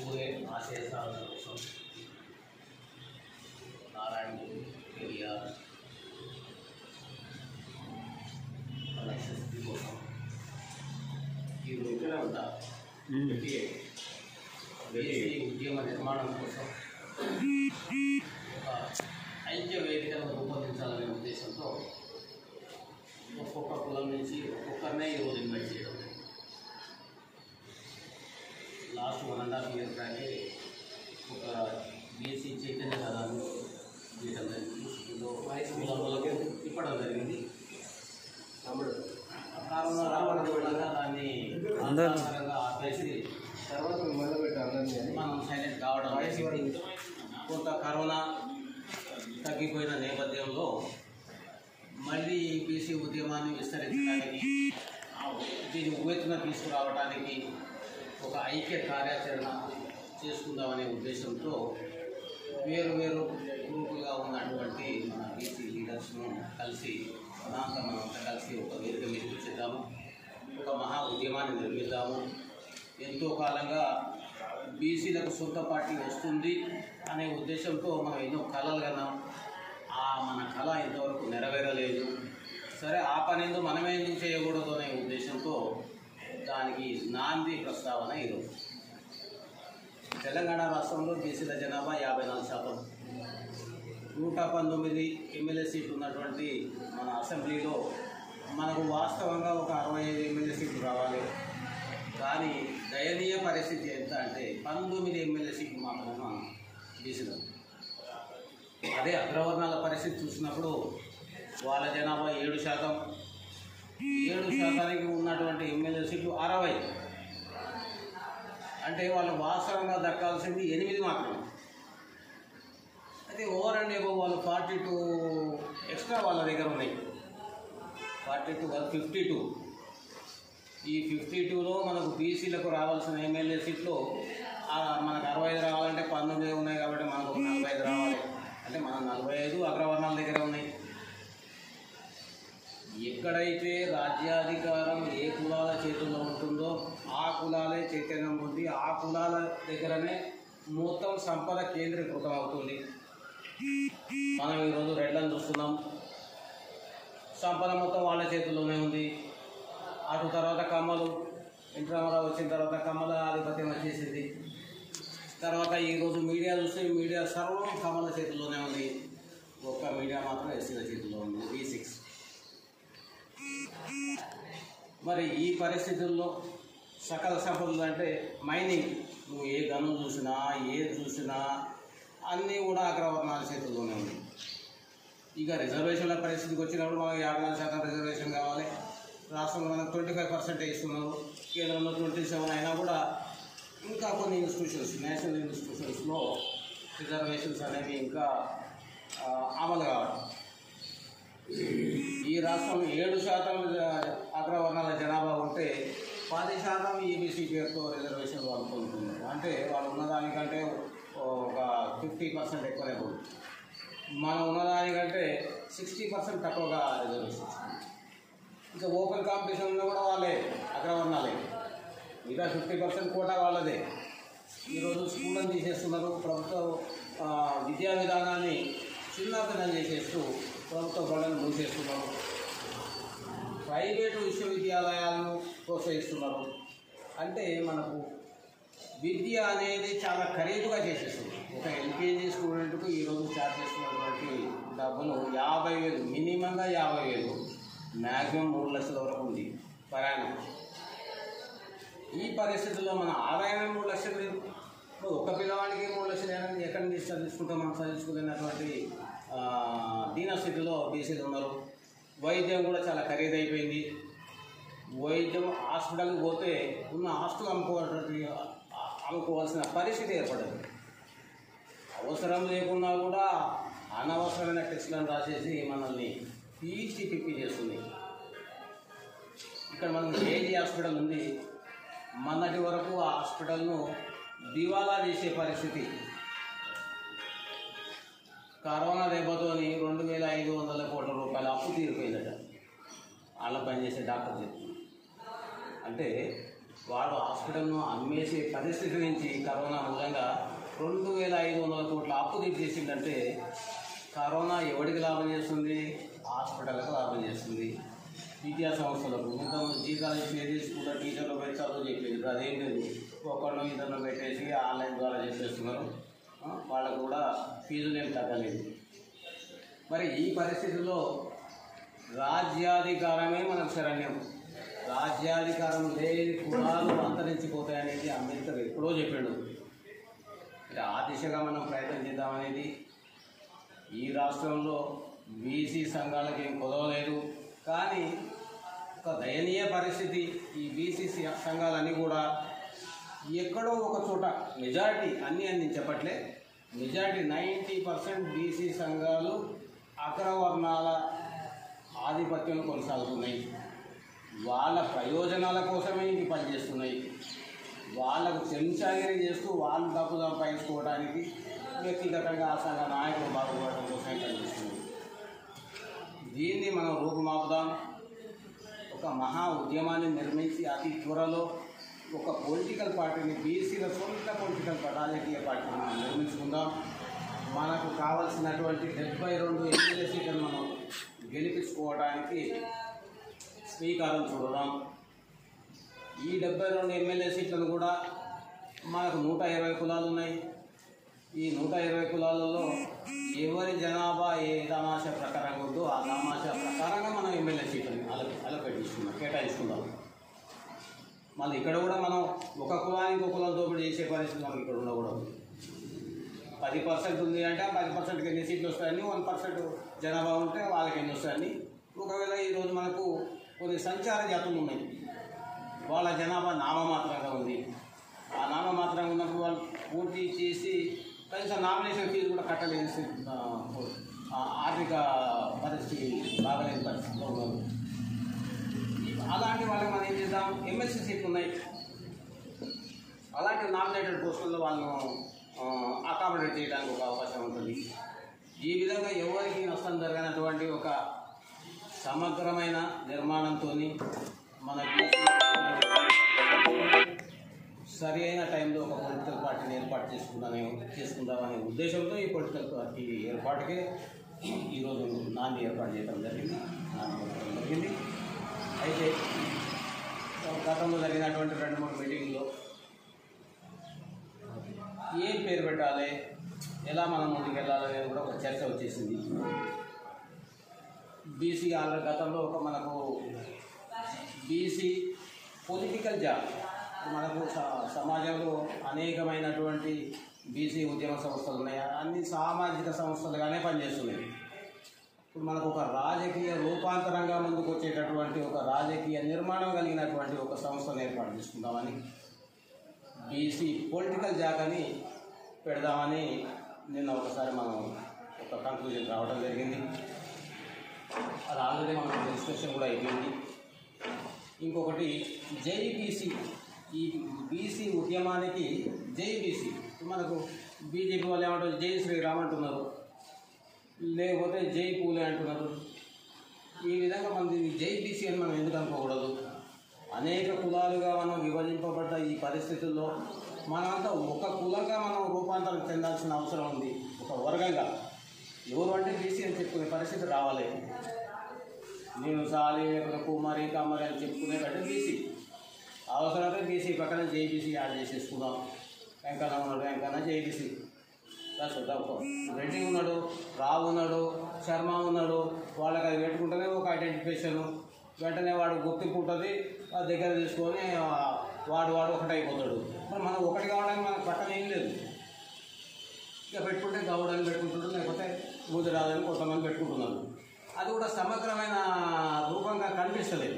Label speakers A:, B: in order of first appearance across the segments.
A: పూరే ఆశయ సాధన కోసం నారాయణ పెరియార్ లక్ష్య స్థితి కోసం ఈ రోజు కూడా వేసి ఉద్యమ నిర్మాణం కోసం ఒక ఐక్య వేదికను రూపొందించాలనే ఉద్దేశంతో ఒక్కొక్క కులం నుంచి ఒక్కొక్కరినే ఈరోజు ఇన్వైట్ చేయడం last one and half year బ్యాకే ఒక బీఎస్సీ చైతన్య సాధారణ చేయడం జరిగింది ఇందులో వయసు కులములకు ఇప్పడం జరిగింది కరోనా రావడం వల్ల దాన్ని ఆధారంగా ఆపేసి
B: తర్వాత మొదలు పెట్టి అందరినీ అని
A: మనం సైలెంట్ కావడం జరిగింది. కొంత కరోనా తగ్గిపోయిన నేపథ్యంలో మళ్ళీ ఈ బీసీ ఉద్యమాన్ని విస్తరించడానికి దీన్ని ఉవ్వెత్తున తీసుకురావడానికి ఒక ఐక్య కార్యాచరణ చేసుకుందామనే ఉద్దేశంతో వేరు వేరు గ్రూపులుగా ఉన్నటువంటి మన బీసీ లీడర్స్ను కలిసి మనంతా మనంతా కలిసి ఒక వేదిక మీద కూర్చుద్దాము ఒక మహా ఉద్యమాన్ని నిర్మిద్దాము ఎంతో కాలంగా బీసీలకు సొంత పార్టీ వస్తుంది అనే ఉద్దేశంతో మనం ఎన్నో కళలు కన్నాం ఆ మన కళ ఇంతవరకు నెరవేరలేదు సరే ఆ పని ఎందుకు మనమే ఎందుకు చేయకూడదు అనే ఉద్దేశంతో దానికి నాంది ప్రస్తావన ఈరోజు తెలంగాణ రాష్ట్రంలో బీసీల జనాభా యాభై నాలుగు శాతం నూట పంతొమ్మిది ఎమ్మెల్యే సీట్లు ఉన్నటువంటి మన అసెంబ్లీలో మనకు వాస్తవంగా ఒక అరవై ఐదు ఎమ్మెల్యే సీట్లు రావాలి కానీ దయనీయ పరిస్థితి ఎంత అంటే పంతొమ్మిది ఎమ్మెల్యే సీట్లు మాత్రమే మనం బీసీలో అదే అగ్రవర్ణాల పరిస్థితి చూసినప్పుడు వాళ్ళ జనాభా ఏడు శాతం ఏడు శాతానికి ఉన్నటువంటి ఎమ్మెల్యే సీట్లు అరవై అంటే వాళ్ళు వాస్తవంగా దక్కాల్సింది ఎనిమిది మాత్రమే అయితే ఓవర్ అండ్ ఎబో వాళ్ళు ఫార్టీ టూ ఎక్స్ట్రా వాళ్ళ దగ్గర ఉన్నాయి ఫార్టీ టూ వాళ్ళు ఫిఫ్టీ టూ ఈ ఫిఫ్టీ టూలో మనకు బీసీలకు రావాల్సిన ఎమ్మెల్యే సీట్లు ఆ, మనకు అరవై ఐదు రావాలంటే పంతొమ్మిది ఉన్నాయి కాబట్టి మనకు ఒక నలభై ఐదు రావాలి అంటే మన నలభై ఐదు అగ్రవర్ణాల దగ్గర ఉన్నాయి ఎక్కడైతే రాజ్యాధికారం ఏ కులాల చేతుల్లో ఉంటుందో ఆ కులాలే చైతన్యం పొంది ఆ కులాల దగ్గరనే మొత్తం సంపద కేంద్రీకృతం అవుతుంది మనం ఈరోజు రెడ్లను చూస్తున్నాం సంపద మొత్తం వాళ్ళ చేతుల్లోనే ఉంది అటు తర్వాత కమ్మలు ఎన్టీ రామారావు వచ్చిన తర్వాత కమ్మల ఆధిపత్యం వచ్చేసింది తర్వాత ఈరోజు మీడియా చూస్తే మీడియా సర్వం కమల చేతుల్లోనే ఉంది ఒక్క మీడియా మాత్రం ఎస్సీల చేతుల్లో ఉంది బీ సిక్స్ మరి ఈ పరిస్థితుల్లో సకల సంపదలు అంటే మైనింగ్ నువ్వు ఏ గన్ను చూసినా ఏది చూసినా అన్నీ కూడా అగ్రవర్ణాల చేతుల్లోనే ఉంది ఇక రిజర్వేషన్ల పరిస్థితికి వచ్చినప్పుడు మనకు యాభై నాలుగు శాతం రిజర్వేషన్ కావాలి రాష్ట్రంలో మనకు ట్వంటీ ఫైవ్ పర్సెంట్ ఇస్తున్నారు కేంద్రంలో ట్వంటీ సెవెన్ అయినా కూడా ఇంకా కొన్ని ఇన్స్టిట్యూషన్స్ నేషనల్ ఇన్స్టిట్యూషన్స్లో రిజర్వేషన్స్ అనేవి ఇంకా ఆ, అమలు కావాలి ఈ రాష్ట్రం ఏడు శాతం అగ్రవర్ణాల జనాభా ఉంటే పది శాతం ఈబీసీ పేరుతో రిజర్వేషన్ వాళ్ళు పొందుతున్నారు అంటే వాళ్ళు ఉన్నదానికంటే ఒక ఫిఫ్టీ పర్సెంట్ ఎక్కువనే పొందుతున్నారు మనం ఉన్నదానికంటే సిక్స్టీ పర్సెంట్ తక్కువగా రిజర్వేషన్ ఇంకా ఓపెన్ కాంపిటీషన్లో కూడా వాళ్ళే అగ్రవర్ణాలే మిగతా ఫిఫ్టీ పర్సెంట్ కోటా వాళ్ళదే ఈరోజు స్కూళ్ళని తీసేస్తున్నారు ప్రభుత్వ ఆ, విద్యా విధానాన్ని చిన్నతనం చేసేస్తూ ప్రభుత్వ బడులను మూసేస్తున్నారు ప్రైవేటు విశ్వవిద్యాలయాలను ప్రోత్సహిస్తున్నారు అంటే మనకు విద్య అనేది చాలా ఖరీదుగా చేసేస్తుంది ఒక ఎల్కేజీ స్టూడెంట్కు ఈరోజు చార్జ్ చేస్తున్నటువంటి డబ్బులు యాభై వేలు మినిమంగా యాభై వేలు మ్యాక్సిమం మూడు లక్షల వరకు ఉంది ప్రయాణం ఈ పరిస్థితుల్లో మన ఆదాయమే మూడు లక్షలు లేదు ఇప్పుడు ఒక్క పిల్లవాడికి మూడు లక్షలు ఏమైనా ఎక్కడి నుంచి చదివించుకుంటాం మనం చదివించుకునేటువంటి ఆ, దీనస్థితిలో బీసీలు ఉన్నారు వైద్యం కూడా చాలా ఖరీదైపోయింది వైద్యం హాస్పిటల్కి పోతే ఉన్న ఆస్తులు అమ్ముకోవాల్సి అమ్ముకోవాల్సిన పరిస్థితి ఏర్పడింది అవసరం లేకున్నా కూడా అనవసరమైన టెస్టులను రాసేసి మనల్ని పీచి పిప్పి చేస్తుంది ఇక్కడ మనం ఏజీ హాస్పిటల్ ఉంది మొన్నటి వరకు ఆ హాస్పిటల్ను దివాలా చేసే పరిస్థితి కరోనా దెబ్బతోని రెండు వేల ఐదు వందల కోట్ల రూపాయల అప్పు తీరిపోయిందట వాళ్ళ పనిచేసే డాక్టర్ చెప్తున్నారు అంటే వాడు హాస్పిటల్ హాస్పిటల్ను అమ్మేసే పరిస్థితి నుంచి కరోనా మూలంగా రెండు వేల ఐదు వందల కోట్ల అప్పు తీసేసిందంటే కరోనా ఎవరికి లాభం చేస్తుంది హాస్పిటల్కి లాభం చేస్తుంది విద్యా సంస్థలకు ఇంతకుముందు జీతాలు ఇచ్చేది స్కూల్లో టీచర్లు పెట్టి చదువు చెప్పేది ఇప్పుడు అదేం లేదు ఒకళ్ళు ఇద్దరు పెట్టేసి ఆన్లైన్ ద్వారా చేసేస్తున్నారు ఆ, వాళ్ళకు కూడా ఫీజులు ఏం తగ్గలేదు మరి ఈ పరిస్థితుల్లో రాజ్యాధికారమే మనకు శరణ్యం రాజ్యాధికారం లేని కులాలు అంతరించిపోతాయనేది అంబేద్కర్ ఎప్పుడో చెప్పాడు మరి ఆ దిశగా మనం ప్రయత్నం చేద్దామనేది ఈ రాష్ట్రంలో బీసీ సంఘాలకు ఏం కుదవలేదు కానీ ఒక దయనీయ పరిస్థితి ఈ బీసీ సంఘాలన్నీ కూడా ఎక్కడో ఒక చోట మెజారిటీ అన్నీ అని నేను చెప్పట్లే మెజారిటీ నైంటీ పర్సెంట్ బీసీ సంఘాలు అగ్రవర్ణాల ఆధిపత్యం కొనసాగుతున్నాయి వాళ్ళ ప్రయోజనాల కోసమే ఇవి పనిచేస్తున్నాయి వాళ్ళకు చెంచాగిరి చేస్తూ వాళ్ళు డబ్బు సంపాదించుకోవడానికి వ్యక్తిగతంగా ఆ సంఘ నాయకులు బాగుపడడం కోసమే పనిచేస్తుంది దీన్ని మనం రూపుమాపుదాం ఒక మహా ఉద్యమాన్ని నిర్మించి అతి త్వరలో ఒక పొలిటికల్ పార్టీని బీసీల సొంత పొలిటికల్ పా- రాజకీయ పార్టీని మనం నిర్మించుకుందాం మనకు కావలసినటువంటి డెబ్బై రెండు ఎమ్మెల్యే సీట్లను మనం గెలిపించుకోవడానికి శ్రీకారం చూడదాం ఈ డెబ్బై రెండు ఎమ్మెల్యే సీట్లను కూడా మనకు నూట ఇరవై కులాలు ఉన్నాయి ఈ నూట ఇరవై కులాలలో ఎవరి జనాభా ఏ తమాషా ప్రకారంగా ఉందో ఆ తమాషా ప్రకారంగా మనం ఎమ్మెల్యే సీట్లని అల అలపెట్టిస్తున్నాం కేటాయిస్తున్నాం మళ్ళీ ఇక్కడ కూడా మనం ఒక కులానికి ఒక కులం దోపిడీ చేసే పరిస్థితి మనకి ఇక్కడ ఉండకూడదు పది పర్సెంట్ ఉంది అంటే ఆ పది పర్సెంట్కి ఎన్ని సీట్లు వస్తాయని వన్ పర్సెంట్ జనాభా ఉంటే వాళ్ళకి ఎన్ని వస్తాయని ఒకవేళ ఈరోజు మనకు కొన్ని సంచార జాతులు ఉన్నాయి వాళ్ళ జనాభా నామమాత్రంగా ఉంది ఆ నామమాత్రంగా ఉన్నప్పుడు వాళ్ళు పూర్తి చేసి కనీసం నామినేషన్ ఫీజు కూడా కట్టలేని స్థితి, ఆ, ఆ, ఆర్థిక పరిస్థితి బాగలేని పరిస్థితిలో ఉన్నారు అలాంటి వాళ్ళకి మనం ఏం చేద్దాం ఎమ్మెల్సీ సీట్లు ఉన్నాయి అలాంటి నామినేటెడ్ పోస్టుల్లో వాళ్ళను అకామిడేట్ చేయడానికి ఒక అవకాశం ఉంటుంది ఈ విధంగా ఎవరికి నష్టం జరగనటువంటి ఒక సమగ్రమైన నిర్మాణంతో మన సరి అయిన టైంలో ఒక పొలిటికల్ పార్టీని ఏర్పాటు చేసుకుందానే చేసుకుందామనే ఉద్దేశంతో ఈ పొలిటికల్ పార్టీ ఏర్పాటుకే ఈరోజు నాంది ఏర్పాటు చేయడం జరిగింది నాంది పలకడం జరిగింది అయితే గతంలో జరిగినటువంటి రెండు మూడు మీటింగ్లో ఏం పేరు పెట్టాలి ఎలా మనం ముందుకు వెళ్ళాలనేది కూడా ఒక చర్చ వచ్చేసింది బీసీ ఆల్రెడీ గతంలో ఒక మనకు బీసీ పొలిటికల్ జాబ్ మనకు స- సమాజంలో అనేకమైనటువంటి బీసీ ఉద్యమ సంస్థలు ఉన్నాయి అన్ని సామాజిక సంస్థలుగానే పనిచేస్తున్నాయి ఇప్పుడు మనకు ఒక రాజకీయ రూపాంతరంగా ముందుకు వచ్చేటటువంటి ఒక రాజకీయ నిర్మాణం కలిగినటువంటి ఒక సంస్థను ఏర్పాటు చేసుకుందామని బీసీ పొలిటికల్ జాకని పెడదామని నిన్న ఒకసారి మనం ఒక కంక్లూజన్ రావడం జరిగింది అది ఆల్రెడీ మనం డిస్కషన్ కూడా అయిపోయింది ఇంకొకటి జైబీసీ ఈ బీసీ ఉద్యమానికి జైబీసీ మనకు బీజేపీ వాళ్ళు ఏమంటారు జై శ్రీరామ్ అంటున్నారు లేకపోతే జై పూలే అంటున్నారు ఈ విధంగా మనం దీన్ని జై బీసీ అని మనం ఎందుకు అనుకోకూడదు అనేక కులాలుగా మనం విభజింపబడ్డ ఈ పరిస్థితుల్లో మనంతా ఒక కులంగా మనం రూపాంతరం చెందాల్సిన అవసరం ఉంది ఒక వర్గంగా ఎవరు అంటే బీసీ అని చెప్పుకునే పరిస్థితి రావాలి నేను సాలి లేకపోతే కుమారి కమ్మరి అని చెప్పుకునే కంటే బీసీ అవసరమైతే బీసీ పక్కన జేబీసీ యాడ్ చేసేసుకుందాం వెంకన్న ఉన్నాడు వెంకన్న జేబీసీ రెడ్డి ఉన్నాడు రావు ఉన్నాడు శర్మ ఉన్నాడు వాళ్ళకి అది పెట్టుకుంటేనే ఒక ఐడెంటిఫికేషన్ వెంటనే వాడు గుర్తింపు ఉంటుంది ఆ దగ్గర తీసుకొని ఆ, వాడు వాడు ఒకటి అయిపోతాడు మరి మనం ఒకటి కావడానికి మనకు పక్కన ఏం లేదు ఇక పెట్టుకుంటే గౌడని పెట్టుకుంటారు లేకపోతే గుజరాత్ కొంతమంది పెట్టుకుంటున్నారు అది కూడా సమగ్రమైన రూపంగా కనిపిస్తలేదు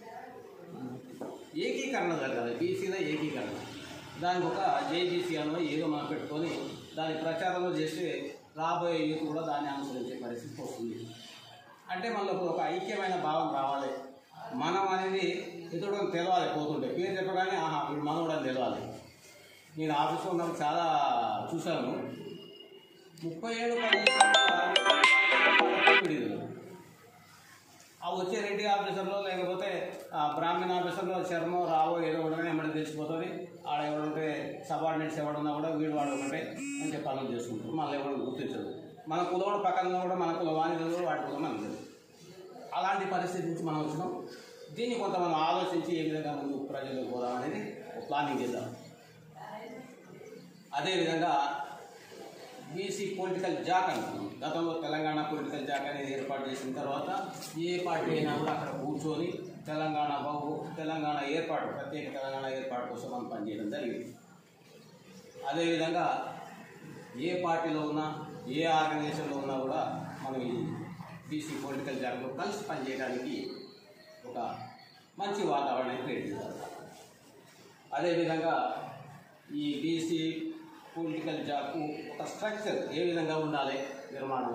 A: ఏకీకరణ జరగాలి బీసీలో ఏకీకరణ దానికి ఒక జేబీసీ అనో ఏదో మనం పెట్టుకొని దాని ప్రచారంలో చేస్తే రాబోయే యూత్ కూడా దాన్ని అనుసరించే పరిస్థితి వస్తుంది అంటే మనకు ఒక ఐక్యమైన భావం రావాలి మనం అనేది ఎదుడు తెలవాలి పోతుంటే పేరు చెప్పగానే ఆహా వీడు మనోడు అని తెలవాలి నేను ఆఫీస్లో ఉన్నప్పుడు చాలా చూశాను ముప్పై ఏడు పది సంవత్సరాల పిడిలు. ఆ వచ్చే రెడ్డి ఆఫీసర్లో లేకపోతే ఆ బ్రాహ్మణ ఆఫీసర్లో చర్మో రావో ఏదో ఉండగానే ఎమ్మడి తెలిసిపోతుంది ఆడ ఎవడుంటే సబార్డినేట్స్ ఎవడున్నా కూడా వీడు వాడు ఒకటే అని చెప్పి పనులు చేసుకుంటారు మళ్ళీ ఎవరు గుర్తించదు మన కులవాడు పక్కన కూడా మన కులవాణి తెలియదు వాడి కులం మనకు తెలియదు అలాంటి పరిస్థితి నుంచి మనం వచ్చినాం దీన్ని కొంత మనం ఆలోచించి ఏ విధంగా ముందు ప్రజలకు పోదాం అనేది ఒక ప్లానింగ్ చేద్దాం అదేవిధంగా బీసీ పొలిటికల్ జాక్ అంటున్నాం గతంలో తెలంగాణ పొలిటికల్ జాక్ అనేది ఏర్పాటు చేసిన తర్వాత ఏ పార్టీ అయినా కూడా అక్కడ కూర్చొని తెలంగాణ బాబు తెలంగాణ ఏర్పాటు ప్రత్యేక తెలంగాణ ఏర్పాటు కోసం మనం పనిచేయడం జరిగింది అదేవిధంగా ఏ పార్టీలో ఉన్నా ఏ ఆర్గనైజేషన్లో ఉన్నా కూడా మనం ఈ బీసీ పొలిటికల్ జాబ్లో కలిసి పనిచేయడానికి ఒక మంచి వాతావరణాన్ని క్రియేట్ చేయాలి అదేవిధంగా ఈ బీసీ పొలిటికల్ జాబ్కు ఒక స్ట్రక్చర్ ఏ విధంగా ఉండాలి నిర్మాణం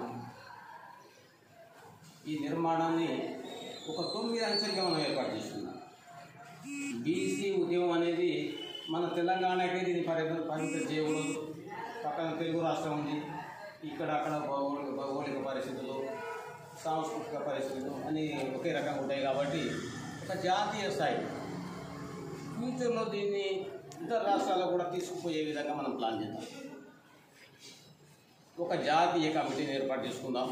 A: ఈ నిర్మాణాన్ని ఒక తొమ్మిది అంచెలుగా మనం ఏర్పాటు చేసుకున్నాం బీసీ ఉద్యమం అనేది మన తెలంగాణకే దీన్ని పరిమితం పరిమితం చేయకూడదు పక్కన తెలుగు రాష్ట్రం ఉంది ఇక్కడ అక్కడ భౌగోళిక భౌగోళిక పరిస్థితులు సాంస్కృతిక పరిస్థితులు అన్నీ ఒకే రకంగా ఉంటాయి కాబట్టి ఒక జాతీయ స్థాయి ఫ్యూచర్లో దీన్ని ఇతర రాష్ట్రాల్లో కూడా తీసుకుపోయే విధంగా మనం ప్లాన్ చేద్దాం ఒక జాతీయ కమిటీని ఏర్పాటు చేసుకుందాం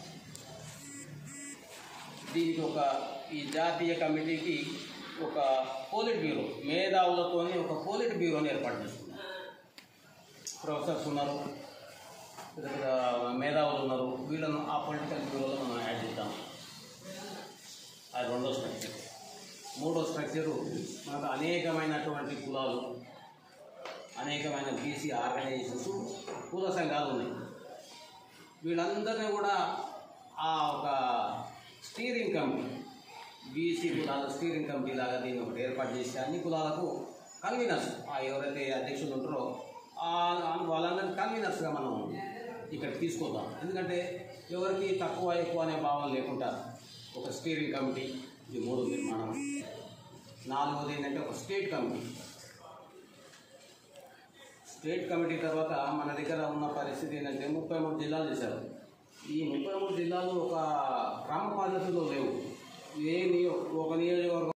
A: దీనికి ఒక ఈ జాతీయ కమిటీకి ఒక పోలిట్ బ్యూరో మేధావులతోని ఒక పోలిట్ బ్యూరోని ఏర్పాటు చేసుకుందాం ప్రొఫెసర్స్ ఉన్నారు పెద్ద పెద్ద మేధావులు ఉన్నారు వీళ్ళను ఆ పొలిటికల్ బ్యూరోలో మనం యాడ్ చేద్దాం అది రెండో స్ట్రక్చర్ మూడో స్ట్రక్చరు మనకు అనేకమైనటువంటి కులాలు అనేకమైన బీసీ ఆర్గనైజేషన్స్ కుల సంఘాలు ఉన్నాయి వీళ్ళందరినీ కూడా ఆ ఒక స్టీరింగ్ కమిటీ బీసీ కులాల స్టీరింగ్ కమిటీ లాగా దీన్ని ఒకటి ఏర్పాటు చేసి అన్ని కులాలకు కన్వీనర్స్ ఆ ఎవరైతే అధ్యక్షులు ఉంటారో ఆ వాళ్ళందరినీ కన్వీనర్స్గా మనం ఇక్కడ తీసుకొద్దాం ఎందుకంటే ఎవరికి తక్కువ ఎక్కువ అనే భావం లేకుండా ఒక స్టీరింగ్ కమిటీ ఇది మూడు నిర్మాణం నాలుగోది ఏంటంటే ఒక స్టేట్ కమిటీ స్టేట్ కమిటీ తర్వాత మన దగ్గర ఉన్న పరిస్థితి ఏంటంటే ముప్పై మూడు జిల్లాలు చేశారు ఈ ముప్పై మూడు జిల్లాలు ఒక క్రమ పద్ధతిలో లేవు ఏ నియో ఒక నియోజకవర్గం